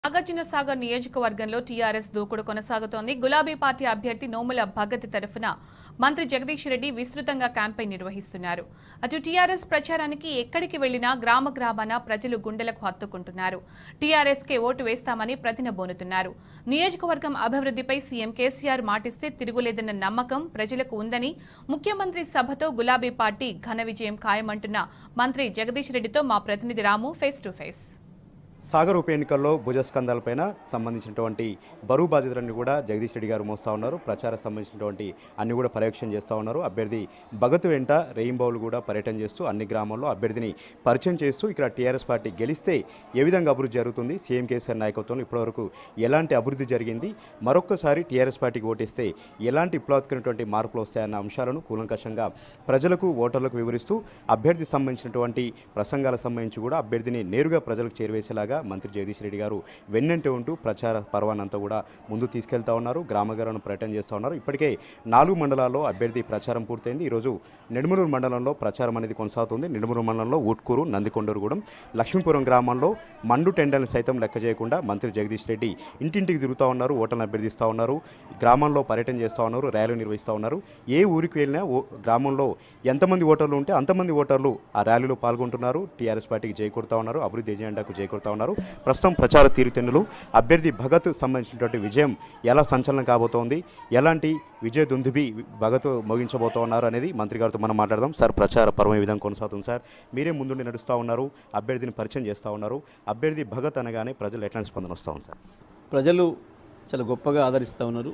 నాగార్జున సాగర్ నియోజకవర్గంలో టీఆర్ఎస్ దూకుడు కొనసాగుతోంది గులాబీ పార్టీ అభ్యర్థి నోముల భగత్ తరఫున మంత్రి జగదీష్ రెడ్డి విస్తృతంగా క్యాంపెయిన్ నిర్వహిస్తున్నారు అటు టీఆర్ఎస్ ప్రచారానికి ఎక్కడికి వెళ్లినా గ్రామ గ్రామాన ప్రజలు గుండెలకు హత్తుకుంటున్నారు టీఆర్ఎస్ కే ఓటు వేస్తామని ప్రతినబోనుతున్నారు నియోజకవర్గం అభివృద్ధిపై సీఎం కేసీఆర్ మాటిస్తే తిరుగులేదన్న నమ్మకం ప్రజలకు ఉందని ముఖ్యమంత్రి సభతో గులాబీ పార్టీ ఘన విజయం ఖాయమంటున్న మంత్రి జగదీష్ రెడ్డితో మా ప్రతినిధి Ramu face to face Sagar ఉప ఎన్నికల్లో భుజస్కంధాలపైన సంబంధించినటువంటి బరువు బాధ్యతలన్నీ కూడా జగదీష్ రెడ్డి గారు మోస్తూ ఉన్నారు ప్రచారం సంబంధించినటువంటి అన్ని కూడా పర్యవేక్షణ చేస్తూ ఉన్నారు అభ్యర్థి భగత్ వెంట రెయిన్బౌలు కూడా పర్యటన చేస్తూ అన్ని గ్రామాల్లో అభ్యర్థిని పరిచయం చేస్తూ ఇక్కడ టీఆర్ఎస్ పార్టీ గెలిస్తే ఏ విధంగా అభివృద్ధి జరుగుతుంది సీఎం కేసీఆర్ నాయకత్వంలో ఇప్పటివరకు ఎలాంటి అభివృద్ధి జరిగింది మరొక్కసారి టీఆర్ఎస్ పార్టీకి ఓటేస్తే ఎలాంటి విప్లవాత్మకమైనటువంటి మార్పులు వస్తాయన్న అంశాలను కూలంకషంగా ప్రజలకు ఓటర్లకు వివరిస్తూ అభ్యర్థి సంబంధించినటువంటి ప్రసంగాలకు సంబంధించి కూడా అభ్యర్థిని నేరుగా ప్రజలకు చేరువేసేలాగా మంత్రి జగదీష్ రెడ్డి గారు వెన్నంటే ఉంటూ ప్రచార పర్వానంతా కూడా ముందు తీసుకెళ్తా ఉన్నారు గ్రామగారాలను పర్యటన చేస్తూ ఉన్నారు ఇప్పటికే నాలుగు మండలాల్లో అభ్యర్థి ప్రచారం పూర్తయింది ఈరోజు నెడుమూరు మండలంలో ప్రచారం అనేది కొనసాగుతుంది నెడుమూరు మండలంలో ఊట్కూరు నందికొండూరుగూడెం లక్ష్మీపురం గ్రామంలో మండు టెండర్ని సైతం లెక్క చేయకుండా మంత్రి జగదీష్ రెడ్డి ఇంటింటికి తిరుగుతూ ఉన్నారు ఓటర్లను అభ్యర్థిస్తూ ఉన్నారు గ్రామంలో పర్యటన చేస్తూ ఉన్నారు ర్యాలీ నిర్వహిస్తూ ఉన్నారు ఏ ఊరికి వెళ్ళినా ఓ గ్రామంలో ఎంతమంది ఓటర్లు ఉంటే అంతమంది ఓటర్లు ఆ ర్యాలీలో పాల్గొంటున్నారు టీఆర్ఎస్ పార్టీకి జైకూరుతా ఉన్నారు అభివృద్ధి ఎజెండాకు జైకూరుతా ఉన్నారు ప్రస్తుతం ప్రచార తీరుతెన్నులు అభ్యర్థి భగత్ సంబంధించినటువంటి విజయం ఎలా సంచలనం కాబోతోంది ఎలాంటి విజయ దుందుబి భగత్ మోగించబోతూ ఉన్నారు అనేది మంత్రి గారితో మనం మాట్లాడదాం సార్ ప్రచార పర్వం ఈ విధంగా కొనసాగుతుంది సార్ మీరే ముందుండి నడుస్తూ ఉన్నారు అభ్యర్థిని పరిచయం చేస్తూ ఉన్నారు అభ్యర్థి భగత్ అనగానే ప్రజలు ఎట్లాంటి స్పందన వస్తూ ఉంది సార్ ప్రజలు చాలా గొప్పగా ఆదరిస్తూ ఉన్నారు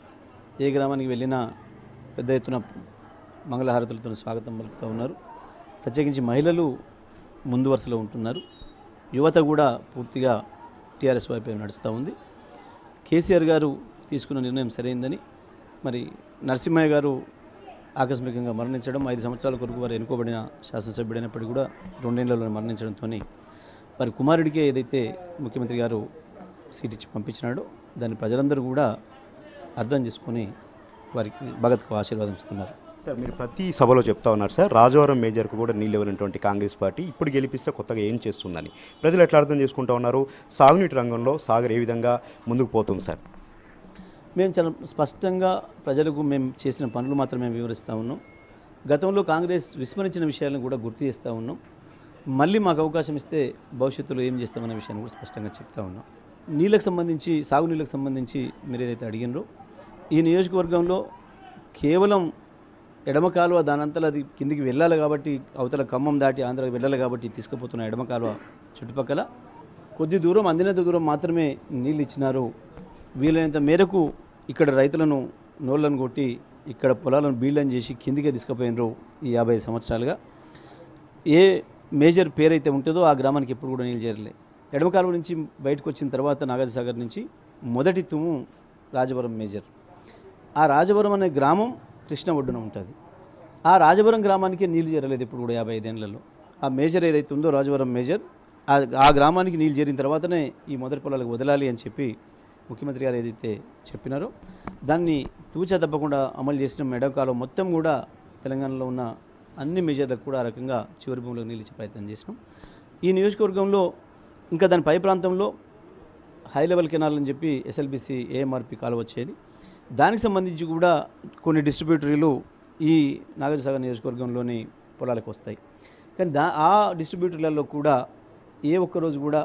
ఏ గ్రామానికి వెళ్ళినా పెద్ద ఎత్తున మంగళహారతులతో స్వాగతం పలుకుతూ ఉన్నారు ప్రత్యేకించి మహిళలు ముందు వరుసలో ఉంటున్నారు యువత కూడా పూర్తిగా టీఆర్ఎస్ వైపు నడుస్తూ ఉంది కేసీఆర్ గారు తీసుకున్న నిర్ణయం సరైందని మరి నరసింహయ్య గారు ఆకస్మికంగా మరణించడం ఐదు సంవత్సరాల కొరకు వారు ఎన్నుకోబడిన శాసనసభ్యుడైనప్పటికీ కూడా రెండేళ్లలో మరణించడంతో వారి కుమారుడికే ఏదైతే ముఖ్యమంత్రి గారు సీట్ ఇచ్చి పంపించినాడో దాన్ని ప్రజలందరూ కూడా అర్థం చేసుకొని వారికి భగత్కు ఆశీర్వాదం ఇస్తున్నారు సార్ మీరు ప్రతి సభలో చెప్తా ఉన్నారు సార్ రాజవరం మేజర్కు కూడా నీళ్ళు ఇవ్వనటువంటి కాంగ్రెస్ పార్టీ ఇప్పుడు గెలిపిస్తే కొత్తగా ఏం చేస్తుందని ప్రజలు ఎట్లా అర్థం చేసుకుంటా ఉన్నారు సాగునీటి రంగంలో సాగర్ ఏ విధంగా ముందుకు పోతుంది సార్ మేము చాలా స్పష్టంగా ప్రజలకు మేము చేసిన పనులు మాత్రమే వివరిస్తూ ఉన్నాం గతంలో కాంగ్రెస్ విస్మరించిన విషయాలను కూడా గుర్తు చేస్తూ ఉన్నాం మళ్ళీ మాకు అవకాశం ఇస్తే భవిష్యత్తులో ఏం చేస్తామనే విషయాన్ని కూడా స్పష్టంగా చెప్తా ఉన్నాం నీళ్ళకు సంబంధించి సాగునీళ్ళకు సంబంధించి మీరు ఏదైతే అడిగినరో ఈ నియోజకవర్గంలో కేవలం ఎడమ కాలువ దానంతలో అది కిందికి వెళ్ళాలి కాబట్టి అవతల ఖమ్మం దాటి ఆంధ్రాకి వెళ్ళాలి కాబట్టి తీసుకుపోతున్న ఎడమ కాలువ చుట్టుపక్కల కొద్ది దూరం అందినంత దూరం మాత్రమే నీళ్ళు ఇచ్చినారు వీలైనంత మేరకు ఇక్కడ రైతులను నోళ్ళను కొట్టి ఇక్కడ పొలాలను బీళ్ళని చేసి కిందికే తీసుకుపోయినరు ఈ యాభై సంవత్సరాలుగా ఏ మేజర్ పేరైతే ఉంటుందో ఆ గ్రామానికి ఎప్పుడు కూడా నీళ్ళు చేరలే ఎడమ కాలువ నుంచి బయటకు వచ్చిన తర్వాత నాగార్జునసాగర్ నుంచి మొదటి తుము రాజవరం మేజర్ ఆ రాజవరం అనే గ్రామం కృష్ణ ఒడ్డున ఉంటుంది ఆ రాజవరం గ్రామానికి నీళ్లు చేరలేదు ఇప్పుడు కూడా యాభై ఐదేళ్లలో ఆ మేజర్ ఏదైతే ఉందో రాజవరం మేజర్ ఆ ఆ గ్రామానికి నీళ్ళు చేరిన తర్వాతనే ఈ మొదటి పొలాలకు వదలాలి అని చెప్పి ముఖ్యమంత్రి గారు ఏదైతే చెప్పినారో దాన్ని తూచా తప్పకుండా అమలు చేసిన మెడకాలం మొత్తం కూడా తెలంగాణలో ఉన్న అన్ని మేజర్లకు కూడా ఆ రకంగా చివరి భూమిలోకి నీళ్ళు ఇచ్చే ప్రయత్నం చేసినాం ఈ నియోజకవర్గంలో ఇంకా దాని పై ప్రాంతంలో హై లెవెల్ కెనాల్ అని చెప్పి ఎస్ఎల్బిసి ఏఎంఆర్పి కాలువ వచ్చేది దానికి సంబంధించి కూడా కొన్ని డిస్ట్రిబ్యూటరీలు ఈ నాగార్జునసాగర్ నియోజకవర్గంలోని పొలాలకు వస్తాయి కానీ దా ఆ డిస్ట్రిబ్యూటర్లలో కూడా ఏ ఒక్క రోజు కూడా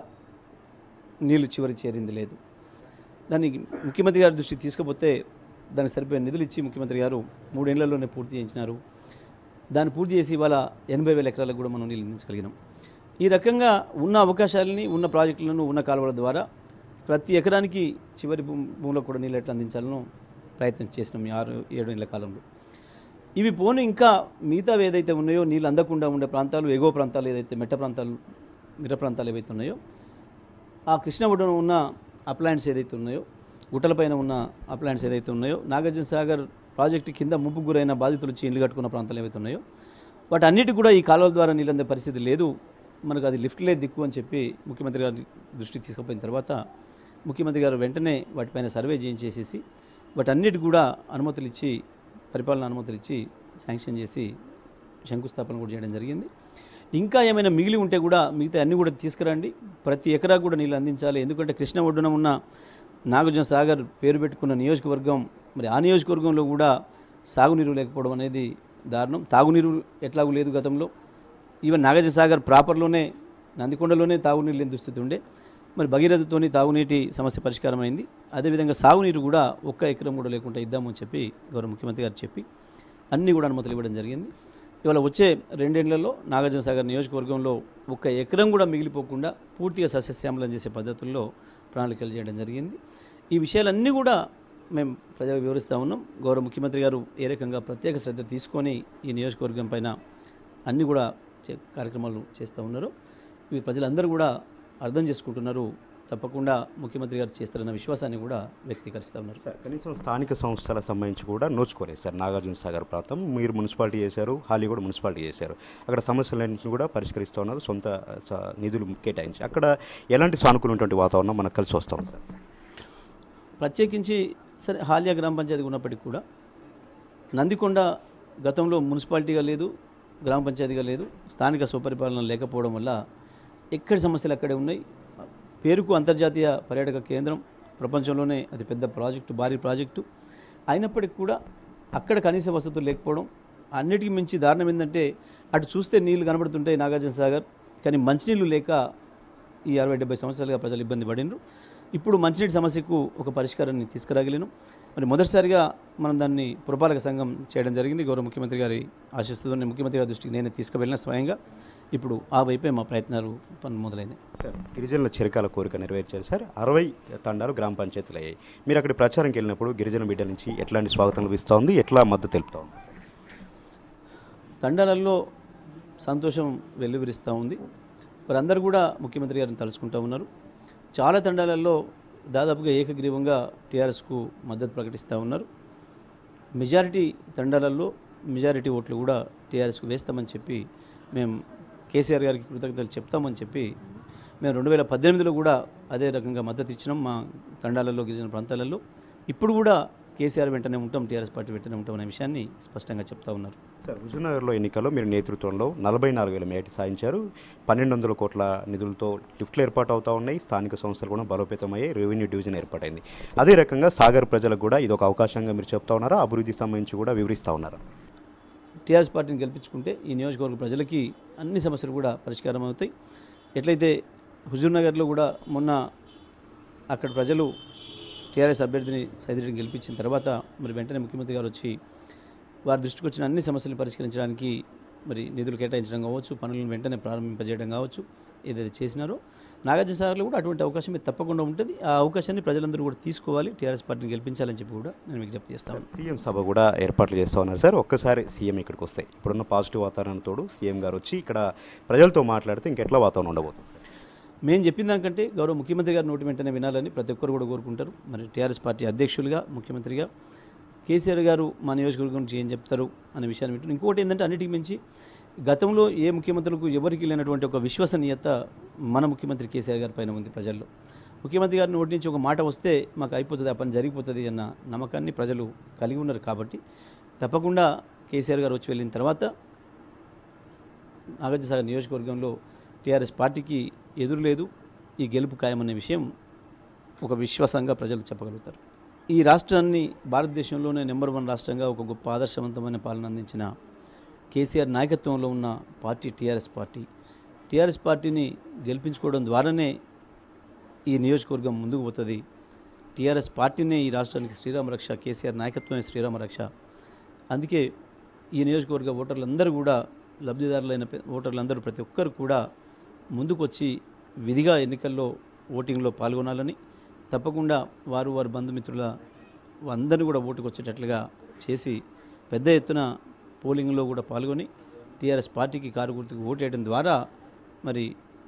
నీళ్లు చివరి చేరింది లేదు దాన్ని ముఖ్యమంత్రి గారి దృష్టికి తీసుకుపోతే దానికి సరిపోయే నిధులు ఇచ్చి ముఖ్యమంత్రి గారు మూడేళ్లలోనే పూర్తి చేయించినారు దాన్ని పూర్తి చేసి ఇవాళ ఎనభై వేల ఎకరాలకు కూడా మనం నీళ్ళు అందించగలిగినాం ఈ రకంగా ఉన్న అవకాశాలని ఉన్న ప్రాజెక్టులను ఉన్న కాలువల ద్వారా ప్రతి ఎకరానికి చివరి భూ భూమిలో కూడా నీళ్ళు ఎట్లా అందించాలనో ప్రయత్నం చేసినాం ఈ ఆరు ఏడు నెలల కాలంలో ఇవి పోను ఇంకా మిగతావి ఏదైతే ఉన్నాయో నీళ్ళు అందకుండా ఉండే ప్రాంతాలు ఎగువ ప్రాంతాలు ఏదైతే మెట్ట ప్రాంతాలు మిర ప్రాంతాలు ఏవైతే ఉన్నాయో ఆ కృష్ణ ఒడ్డున ఉన్న అప్లాంట్స్ ఏదైతే ఉన్నాయో గుట్టలపైన ఉన్న అప్లాంట్స్ ఏదైతే ఉన్నాయో నాగార్జున సాగర్ ప్రాజెక్టు కింద ముప్పు గురైన బాధితులు వచ్చి ఇల్లు కట్టుకున్న ప్రాంతాలు ఏవైతే ఉన్నాయో వాటి అన్నిటి కూడా ఈ కాలువల ద్వారా నీళ్ళు అందే పరిస్థితి లేదు మనకు అది లిఫ్ట్లే దిక్కు అని చెప్పి ముఖ్యమంత్రి గారి దృష్టికి తీసుకుపోయిన తర్వాత ముఖ్యమంత్రి గారు వెంటనే వాటిపైన సర్వే చేయించేసేసి వాటన్నిటి కూడా అనుమతులు ఇచ్చి పరిపాలన అనుమతులు ఇచ్చి శాంక్షన్ చేసి శంకుస్థాపన కూడా చేయడం జరిగింది ఇంకా ఏమైనా మిగిలి ఉంటే కూడా మిగతా అన్నీ కూడా తీసుకురండి ప్రతి ఎకరా కూడా నీళ్ళు అందించాలి ఎందుకంటే కృష్ణ ఒడ్డున ఉన్న నాగార్జున సాగర్ పేరు పెట్టుకున్న నియోజకవర్గం మరి ఆ నియోజకవర్గంలో కూడా సాగునీరు లేకపోవడం అనేది దారుణం తాగునీరు ఎట్లాగూ లేదు గతంలో ఈవెన్ నాగార్జున సాగర్ ప్రాపర్లోనే నందికొండలోనే తాగునీరు లేని దుస్థితి ఉండే మరి భగీరథతోని తాగునీటి సమస్య పరిష్కారం అయింది అదేవిధంగా సాగునీరు కూడా ఒక్క ఎకరం కూడా లేకుండా ఇద్దామని చెప్పి గౌరవ ముఖ్యమంత్రి గారు చెప్పి అన్నీ కూడా అనుమతులు ఇవ్వడం జరిగింది ఇవాళ వచ్చే రెండేళ్లలో నాగార్జున సాగర్ నియోజకవర్గంలో ఒక్క ఎకరం కూడా మిగిలిపోకుండా పూర్తిగా సస్యశ్యామలం చేసే పద్ధతుల్లో ప్రణాళికలు చేయడం జరిగింది ఈ విషయాలన్నీ కూడా మేము ప్రజలకు వివరిస్తూ ఉన్నాం గౌరవ ముఖ్యమంత్రి గారు ఏ రకంగా ప్రత్యేక శ్రద్ధ తీసుకొని ఈ నియోజకవర్గం పైన అన్నీ కూడా చే కార్యక్రమాలు చేస్తూ ఉన్నారు ఇవి ప్రజలందరూ కూడా అర్థం చేసుకుంటున్నారు తప్పకుండా ముఖ్యమంత్రి గారు చేస్తారన్న విశ్వాసాన్ని కూడా వ్యక్తీకరిస్తూ ఉన్నారు సార్ కనీసం స్థానిక సంస్థలకు సంబంధించి కూడా నోచుకోలేదు సార్ నాగార్జున సాగర్ ప్రాంతం మీరు మున్సిపాలిటీ చేశారు హాలీ కూడా మున్సిపాలిటీ చేశారు అక్కడ సమస్యలన్నింటిని కూడా పరిష్కరిస్తూ ఉన్నారు సొంత స- నిధులు కేటాయించి అక్కడ ఎలాంటి సానుకూలమైనటువంటి వాతావరణం మనకు కలిసి వస్తాం సార్ ప్రత్యేకించి సరే హాలియా గ్రామ పంచాయతీ ఉన్నప్పటికీ కూడా నందికొండ గతంలో మున్సిపాలిటీగా లేదు గ్రామ పంచాయతీగా లేదు స్థానిక స్వపరిపాలన లేకపోవడం వల్ల ఎక్కడి సమస్యలు అక్కడే ఉన్నాయి పేరుకు అంతర్జాతీయ పర్యాటక కేంద్రం ప్రపంచంలోనే అతి పెద్ద ప్రాజెక్టు భారీ ప్రాజెక్టు అయినప్పటికీ కూడా అక్కడ కనీస వసతులు లేకపోవడం అన్నిటికీ మించి దారుణం ఏంటంటే అటు చూస్తే నీళ్లు కనబడుతుంటాయి నాగార్జున సాగర్ కానీ మంచినీళ్ళు లేక ఈ అరవై డెబ్బై సంవత్సరాలుగా ప్రజలు ఇబ్బంది పడినరు ఇప్పుడు మంచినీటి సమస్యకు ఒక పరిష్కారాన్ని తీసుకురాగలిగాను మరి మొదటిసారిగా మనం దాన్ని పురపాలక సంఘం చేయడం జరిగింది గౌరవ ముఖ్యమంత్రి గారి ఆశిస్తూ ముఖ్యమంత్రి గారి దృష్టికి నేనే తీసుకువెళ్ళిన స్వయంగా ఇప్పుడు ఆ వైపే మా ప్రయత్నాలు పనులు మొదలైనాయి సార్ గిరిజనుల చిరకాల కోరిక నెరవేర్చారు సార్ అరవై తండాలు గ్రామ పంచాయతీలు అయ్యాయి మీరు అక్కడ ప్రచారంకి వెళ్ళినప్పుడు గిరిజన బిడ్డల నుంచి ఎట్లాంటి స్వాగతం లభిస్తూ ఉంది ఎట్లా మద్దతు తెలుపుతా ఉంది తండాలలో సంతోషం వెల్లువిరుస్తూ ఉంది వారందరూ కూడా ముఖ్యమంత్రి గారిని తలుచుకుంటూ ఉన్నారు చాలా తండాలలో దాదాపుగా ఏకగ్రీవంగా టీఆర్ఎస్కు మద్దతు ప్రకటిస్తూ ఉన్నారు మెజారిటీ తండాలలో మెజారిటీ ఓట్లు కూడా టీఆర్ఎస్కు వేస్తామని చెప్పి మేము కేసీఆర్ గారికి కృతజ్ఞతలు చెప్తామని చెప్పి మేము రెండు వేల పద్దెనిమిదిలో కూడా అదే రకంగా మద్దతు ఇచ్చినాం మా తండాలలో గిరిజన ప్రాంతాలలో ఇప్పుడు కూడా కేసీఆర్ వెంటనే ఉంటాం టీఆర్ఎస్ పార్టీ వెంటనే ఉంటాం అనే విషయాన్ని స్పష్టంగా చెప్తా ఉన్నారు సార్ హుజూర్నగర్లో ఎన్నికల్లో మీరు నేతృత్వంలో నలభై నాలుగు వేల మేటి సాధించారు పన్నెండు వందల కోట్ల నిధులతో లిఫ్ట్లు ఏర్పాటు అవుతా ఉన్నాయి స్థానిక సంస్థలు కూడా బలోపేతమయ్యాయి రెవెన్యూ డివిజన్ ఏర్పాటైంది అదే రకంగా సాగర్ ప్రజలకు కూడా ఇది ఒక అవకాశంగా మీరు చెప్తా ఉన్నారా అభివృద్ధికి సంబంధించి కూడా వివరిస్తూ ఉన్నారా టీఆర్ఎస్ పార్టీని గెలిపించుకుంటే ఈ నియోజకవర్గ ప్రజలకి అన్ని సమస్యలు కూడా పరిష్కారం అవుతాయి ఎట్లయితే హుజూర్నగర్లో కూడా మొన్న అక్కడ ప్రజలు టీఆర్ఎస్ అభ్యర్థిని సైదిరెడ్డిని గెలిపించిన తర్వాత మరి వెంటనే ముఖ్యమంత్రి గారు వచ్చి వారి దృష్టికి వచ్చిన అన్ని సమస్యలను పరిష్కరించడానికి మరి నిధులు కేటాయించడం కావచ్చు పనులను వెంటనే ప్రారంభింపజేయడం కావచ్చు ఏదైతే చేసినారో నాగార్జున సాగర్లో కూడా అటువంటి అవకాశం మీకు తప్పకుండా ఉంటుంది ఆ అవకాశాన్ని ప్రజలందరూ కూడా తీసుకోవాలి టీఆర్ఎస్ పార్టీని గెలిపించాలని చెప్పి కూడా నేను విజ్ఞప్తి చేస్తాను సీఎం సభ కూడా ఏర్పాట్లు చేస్తూ ఉన్నారు సార్ ఒక్కసారి సీఎం ఇక్కడికి వస్తాయి ఇప్పుడున్న పాజిటివ్ వాతావరణంతో సీఎం గారు వచ్చి ఇక్కడ ప్రజలతో మాట్లాడితే ఇంకెట్లా వాతావరణం ఉండబోతుంది సార్ మేము చెప్పిన దానికంటే గౌరవ ముఖ్యమంత్రి గారి నోటి వెంటనే వినాలని ప్రతి ఒక్కరు కూడా కోరుకుంటారు మరి టీఆర్ఎస్ పార్టీ అధ్యక్షులుగా ముఖ్యమంత్రిగా కేసీఆర్ గారు మా నియోజకవర్గం గురించి ఏం చెప్తారు అనే విషయాన్ని వింటున్నాం ఇంకోటి ఏంటంటే అన్నిటికి మించి గతంలో ఏ ముఖ్యమంత్రులకు ఎవరికి లేనటువంటి ఒక విశ్వసనీయత మన ముఖ్యమంత్రి కేసీఆర్ గారి పైన ఉంది ప్రజల్లో ముఖ్యమంత్రి గారి నోటి నుంచి ఒక మాట వస్తే మాకు అయిపోతుంది ఆ పని జరిగిపోతుంది అన్న నమ్మకాన్ని ప్రజలు కలిగి ఉన్నారు కాబట్టి తప్పకుండా కేసీఆర్ గారు వచ్చి వెళ్ళిన తర్వాత నాగార్జునసాగర్ నియోజకవర్గంలో టీఆర్ఎస్ పార్టీకి ఎదురు లేదు ఈ గెలుపు ఖాయమనే విషయం ఒక విశ్వాసంగా ప్రజలు చెప్పగలుగుతారు ఈ రాష్ట్రాన్ని భారతదేశంలోనే నెంబర్ వన్ రాష్ట్రంగా ఒక గొప్ప ఆదర్శవంతమైన పాలన అందించిన కేసీఆర్ నాయకత్వంలో ఉన్న పార్టీ టీఆర్ఎస్ పార్టీ టీఆర్ఎస్ పార్టీని గెలిపించుకోవడం ద్వారానే ఈ నియోజకవర్గం ముందుకు పోతుంది టీఆర్ఎస్ పార్టీనే ఈ రాష్ట్రానికి శ్రీరామ రక్ష కేసీఆర్ నాయకత్వమే శ్రీరామ రక్ష అందుకే ఈ నియోజకవర్గ ఓటర్లందరూ కూడా లబ్ధిదారులైన పె- ఓటర్లందరూ ప్రతి ఒక్కరు కూడా ముందుకు వచ్చి విధిగా ఎన్నికల్లో ఓటింగ్లో పాల్గొనాలని తప్పకుండా వారు వారి బంధుమిత్రుల అందరినీ కూడా ఓటుకు వచ్చేటట్లుగా చేసి పెద్ద ఎత్తున పోలింగ్లో కూడా పాల్గొని టీఆర్ఎస్ పార్టీకి కారు గుర్తుకు ఓటేయడం ద్వారా మరి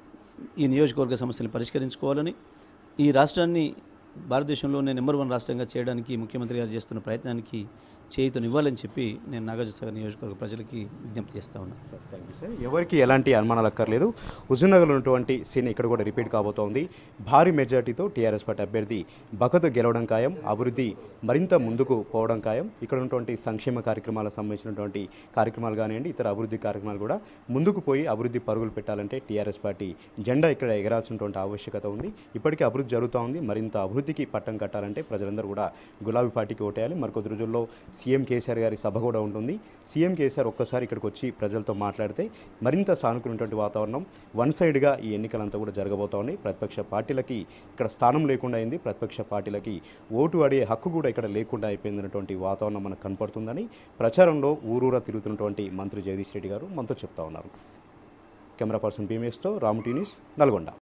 ఈ నియోజకవర్గ సమస్యలను పరిష్కరించుకోవాలని ఈ రాష్ట్రాన్ని భారతదేశంలోనే నెంబర్ వన్ రాష్ట్రంగా చేయడానికి ముఖ్యమంత్రి గారు చేస్తున్న ప్రయత్నానికి చేయుతనివ్వాలని చెప్పి నేను నాగార్జునసాగర్ నియోజకవర్గ ప్రజలకి విజ్ఞప్తి చేస్తా ఉన్నాను సార్ థ్యాంక్ యూ సార్ ఎవరికి ఎలాంటి అనుమానాలు అక్కర్లేదు హుజూర్నగర్లో ఉన్నటువంటి సీన్ ఇక్కడ కూడా రిపీట్ కాబోతోంది భారీ మెజార్టీతో టీఆర్ఎస్ పార్టీ అభ్యర్థి భగత్ గెలవడం ఖాయం అభివృద్ధి మరింత ముందుకు పోవడం ఖాయం ఇక్కడ ఉన్నటువంటి సంక్షేమ కార్యక్రమాలకు సంబంధించినటువంటి కార్యక్రమాలు కానివ్వండి ఇతర అభివృద్ధి కార్యక్రమాలు కూడా ముందుకు పోయి అభివృద్ధి పరుగులు పెట్టాలంటే టీఆర్ఎస్ పార్టీ జెండా ఇక్కడ ఎగరాల్సినటువంటి ఆవశ్యకత ఉంది ఇప్పటికీ అభివృద్ధి జరుగుతూ ఉంది మరింత అభివృద్ధికి పట్టం కట్టాలంటే ప్రజలందరూ కూడా గులాబీ పార్టీకి ఓటేయాలి మరికొద్ది రోజుల్లో సీఎం కేసీఆర్ గారి సభ కూడా ఉంటుంది సీఎం కేసీఆర్ ఒక్కసారి ఇక్కడికి వచ్చి ప్రజలతో మాట్లాడితే మరింత సానుకూలటువంటి వాతావరణం వన్ సైడ్గా ఈ ఎన్నికలంతా కూడా జరగబోతా ఉన్నాయి ప్రతిపక్ష పార్టీలకి ఇక్కడ స్థానం లేకుండా అయింది ప్రతిపక్ష పార్టీలకి ఓటు అడిగే హక్కు కూడా ఇక్కడ లేకుండా అయిపోయిందన్నటువంటి వాతావరణం మనకు కనపడుతుందని ప్రచారంలో ఊరూరా తిరుగుతున్నటువంటి మంత్రి జగదీష్ రెడ్డి గారు మనతో చెప్తా ఉన్నారు కెమెరా పర్సన్ భీమేష్తో రాము టీనిస్ నల్గొండ